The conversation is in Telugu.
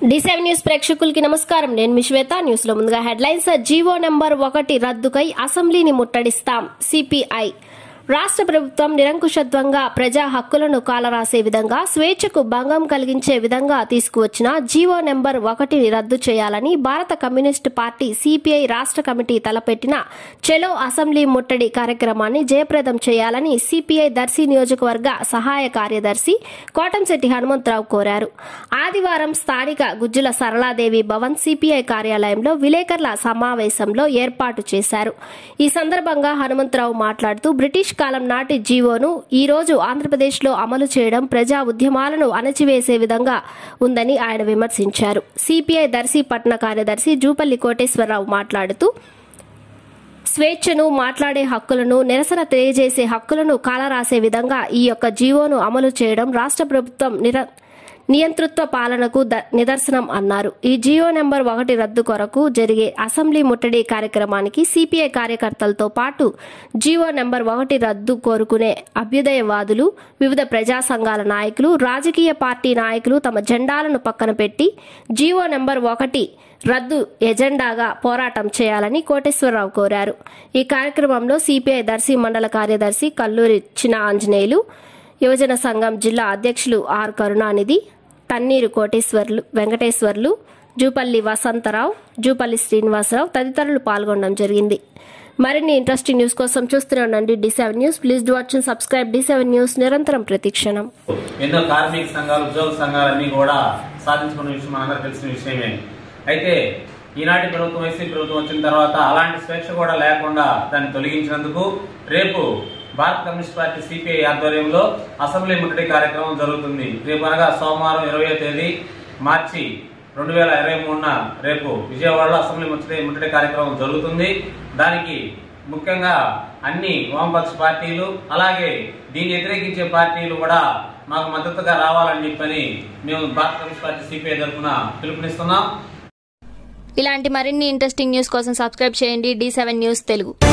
డి సెవెన్ న్యూస్ ప్రేక్షకులకి నమస్కారం నేను మీ శ్వేత న్యూస్ లో ముందుగా హెడ్లైన్స్ జీవో నెంబర్ ఒకటి రద్దుకై అసెంబ్లీని ముట్టడిస్తాం సిపిఐ రాష్ట్ర ప్రభుత్వం నిరంకుశత్వంగా ప్రజా హక్కులను కాలరాసే విధంగా స్వేచ్ఛకు భంగం కలిగించే విధంగా తీసుకువచ్చిన జీవో నెంబర్ ఒకటిని రద్దు చేయాలని భారత కమ్యూనిస్టు పార్టీ సిపిఐ రాష్ట్ర కమిటీ తలపెట్టిన చెలో అసెంబ్లీ ముట్టడి కార్యక్రమాన్ని జయప్రదం చేయాలని సిపిఐ దర్శి నియోజకవర్గ సహాయ కార్యదర్శి కోటంశెట్టి హనుమంతరావు కోరారు ఆదివారం స్థానిక గుజ్జుల సరళాదేవి భవన్ సిపిఐ కార్యాలయంలో విలేకరుల సమావేశంలో ఏర్పాటు చేశారు ఈ సందర్భంగా హనుమంతరావు మాట్లాడుతూ బ్రిటిష్ కాలం నాటి జీవోను ఈ రోజు ఆంధ్రప్రదేశ్లో అమలు చేయడం ప్రజా ఉద్యమాలను అణచివేసే విధంగా ఉందని ఆయన విమర్శించారు సిపిఐ దర్శి పట్టణ కార్యదర్శి జూపల్లి కోటేశ్వరరావు మాట్లాడుతూ స్వేచ్ఛను మాట్లాడే హక్కులను నిరసన తెలియజేసే హక్కులను కాలరాసే విధంగా ఈ యొక్క జీవోను అమలు చేయడం రాష్ట్ర ప్రభుత్వం నిర నియంతృత్వ పాలనకు ద- నిదర్శనం అన్నారు ఈ జియో నెంబర్ ఒకటి రద్దు కొరకు జరిగే అసెంబ్లీ ముట్టడి కార్యక్రమానికి సిపిఐ కార్యకర్తలతో పాటు జియో నెంబర్ ఒకటి రద్దు కోరుకునే అభ్యుదయవాదులు వివిధ ప్రజా సంఘాల నాయకులు రాజకీయ పార్టీ నాయకులు తమ జెండాలను పక్కన పెట్టి జియో నెంబర్ ఒకటి రద్దు ఎజెండాగా పోరాటం చేయాలని కోటేశ్వరరావు కోరారు ఈ కార్యక్రమంలో సిపిఐ దర్శి మండల కార్యదర్శి కల్లూరి చిన ఆంజనేయులు యువజన సంఘం జిల్లా అధ్యక్షులు ఆర్ కరుణానిధి తన్నీరు కోటేశ్వర్లు వెంకటేశ్వర్లు జూపల్లి వసంతరావు జూపల్లి శ్రీనివాసరావు తదితరులు పాల్గొనడం జరిగింది మరిన్ని ఇంట్రెస్టింగ్ న్యూస్ కోసం చూస్తూనే ఉండండి D seven news please do watch and subscribe D seven news నిరంతరం ప్రతిక్షణం ఎన్నో కార్మిక సంఘాలు ఉద్యోగ సంఘాలన్నీ కూడా సాధించుకున్న విషయం మనందరూ తెలిసిన విషయమే అయితే ఈనాటి ప్రభుత్వం వైసీపీ ప్రభుత్వం వచ్చిన తర్వాత అలాంటి స్వేచ్ఛ కూడా లేకుండా దాన్ని తొలగించినందుకు రేపు భారత కమ్యూనిస్ట్ పార్టీ సిపిఐ ఆధ్వర్యంలో అసెంబ్లీ ముట్టడి కార్యక్రమం జరుగుతుంది రేపు అనగా సోమవారం ఇరవై తేదీ మార్చి రెండు వేల ఇరవై మూడున రేపు విజయవాడలో అసెంబ్లీ ముట్టడి ముట్టడి కార్యక్రమం జరుగుతుంది దానికి ముఖ్యంగా అన్ని వామపక్ష పార్టీలు అలాగే దీన్ని వ్యతిరేకించే పార్టీలు కూడా మాకు మద్దతుగా రావాలని చెప్పని మేము భారత కమ్యూనిస్ట్ పార్టీ సిపిఐ తరఫున పిలుపునిస్తున్నాం ఇలాంటి మరిన్ని ఇంట్రెస్టింగ్ న్యూస్ కోసం సబ్స్క్రైబ్ చేయండి డి సెవెన్ న్యూస్ తెలుగు